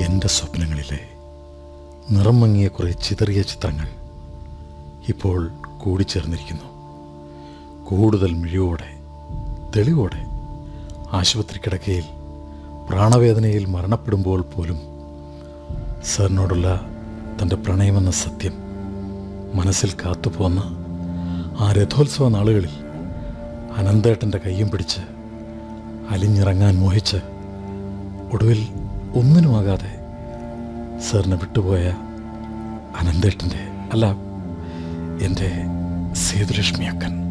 എൻ്റെ സ്വപ്നങ്ങളിലെ നിറം മങ്ങിയ കുറേ ചിതറിയ ചിത്രങ്ങൾ ഇപ്പോൾ കൂടിച്ചേർന്നിരിക്കുന്നു കൂടുതൽ മിഴിവോടെ തെളിവോടെ ആശുപത്രി കിടക്കയിൽ പ്രാണവേദനയിൽ മരണപ്പെടുമ്പോൾ പോലും സാറിനോടുള്ള തൻ്റെ പ്രണയമെന്ന സത്യം മനസ്സിൽ കാത്തുപോന്ന ആ രഥോത്സവ നാളുകളിൽ അനന്തേട്ടൻ്റെ കയ്യും പിടിച്ച് അലിഞ്ഞിറങ്ങാൻ മോഹിച്ച് ഒടുവിൽ ഒന്നിനുമാകാതെ സാറിനെ വിട്ടുപോയ അനന്തേട്ടൻ്റെ അല്ല എൻ്റെ സേതുലക്ഷ്മി അക്കൻ